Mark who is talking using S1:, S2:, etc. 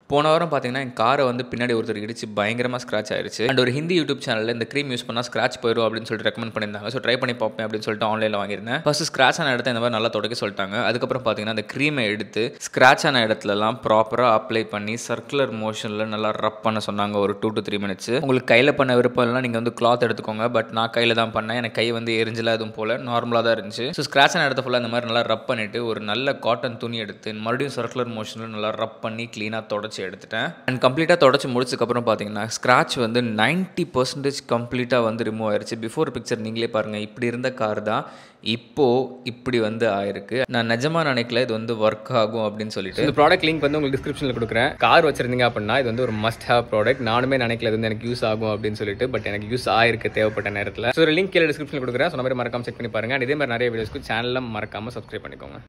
S1: போன வாரம் பார்த்தீங்கன்னா என் காரை வந்து பின்னாடி ஒருத்தர் இடிச்சு பயங்கரமாக ஸ்க்ராச் ஆயிருச்சு அண்ட் ஒரு ஹிந்தி யூடியூப் சேனலில் இந்த க்ரீம் யூஸ் பண்ணால் ஸ்க்ராச் போயிடும் அப்படின்னு சொல்லிட்டு ரெக்கமெண்ட் பண்ணியிருந்தாங்க ஸோ ட்ரை பண்ணி பார்ப்பேன் அப்படின்னு சொல்லிட்டு ஆன்லைனில் வாங்கியிருந்தேன் ஃபர்ஸ்ட் ஸ்க்ராச் ஆன இடத்த இந்த மாதிரி நல்லா தொடக்க சொல்லிட்டாங்க அதுக்கப்புறம் பார்த்தீங்கன்னா அந்த க்ரீமை எடுத்து ஸ்க்ராச் ஆன இடத்துலலாம் ப்ராப்பராக அப்ளை பண்ணி சர்க்குலர் மோஷனில் நல்லா ரப் பண்ண சொன்னாங்க ஒரு டூ டு த்ரீ மினிட்ஸ் உங்களுக்கு கையில் பண்ண விருப்பம் இல்லைனா நீங்கள் வந்து கிளாத் எடுத்துக்கோங்க பட் நான் கையில் தான் பண்ணேன் எனக்கு கை வந்து எரிஞ்சல எதுவும் போல் நார்மலாக தான் இருந்துச்சு ஸோ ஸ்க்ராச் ஆன இடத்த ஃபுல்லாக இந்த மாதிரி நல்லா ரப் பண்ணிவிட்டு ஒரு நல்ல காட்டன் துணி எடுத்து மறுபடியும் சர்க்குலர் மோஷனில் நல்லா ரப் பண்ணி க்ளீனாக தொடச்சி எடுத்துட்டேன் அண்ட் கம்ப்ளீட்டாக தொடச்சி முடிச்சதுக்கப்புறம் பார்த்தீங்கன்னா ஸ்க்ராட்ச் வந்து நைன்ட்டி பர்சன்டேஜ் கம்ப்ளீட்டாக வந்து ரிமூவ் ஆயிருச்சு பிஃபோர் பிக்சர் நீங்களே பாருங்கள் இப்படி இருந்த கார் தான் இப்போது இப்படி வந்து ஆயிருக்கு நான் நிஜமாக நினைக்கல இது வந்து ஒர்க் ஆகும் அப்படின்னு சொல்லிட்டு
S2: இந்த ப்ராடக்ட் லிங்க் வந்து உங்களுக்கு டிஸ்கிரிப்ஷனில் கொடுக்குறேன் கார் வச்சிருந்தீங்க அப்படின்னா இது வந்து ஒரு மஸ்ட் ஹேவ் ப்ராடக்ட் நானுமே நினைக்கல இது வந்து எனக்கு யூஸ் ஆகும் அப்படின்னு சொல்லிட்டு பட் எனக்கு யூஸ் ஆயிருக்கு தேவைப்பட்ட நேரத்தில் ஸோ ஒரு லிங்க் கீழே டிஸ்கிரிப்ஷனில் கொடுக்குறேன் ஸோ மாதிரி மறக்காம செக் பண்ணி பாருங்க And இதே மாதிரி நிறைய வீடியோஸ்க்கு சேனலில் மறக்காம சப்ஸ்கிரைப் பண்ணிக்கோங்க